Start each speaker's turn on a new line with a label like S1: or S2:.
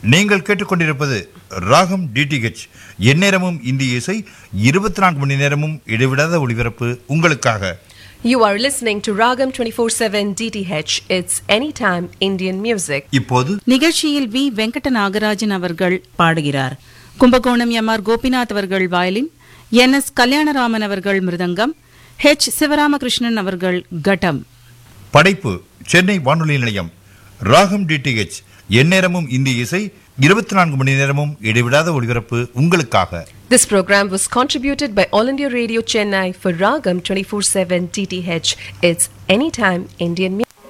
S1: நீங்கள் கேட்டுக்கொண்டிருப்பது ராகம் டிடிஹெச் எந்நேரமும் இந்திய இசை இருபத்தி நான்கு மணி நேரமும் இடைவிடாத ஒளிபரப்பு உங்களுக்காக
S2: You are listening to Ragam 24/7 DTH. It's anytime Indian music.
S1: இப்போது
S3: நிகழ்ச்சியில் வி வெங்கட நாகராஜன் அவர்கள் பாடுகிறார் கும்பகோணம் எம் ஆர் கோபிநாத் அவர்கள் வயலின் என் எஸ் கல்யாணராமன் அவர்கள் மிருதங்கம் ஹெச் சிவராமகிருஷ்ணன் அவர்கள் கட்டம்
S1: படைப்பு சென்னை வானொலி நிலையம் ராகம் டிடிஹெச் எந்நேரமும் இந்திய இசை இருபத்தி நான்கு மணி நேரமும் இடைவிடாத ஒளிபரப்பு உங்களுக்காக
S2: This program was contributed by All India Radio Chennai for Ragam 24/7 DTH. It's anytime Indian music.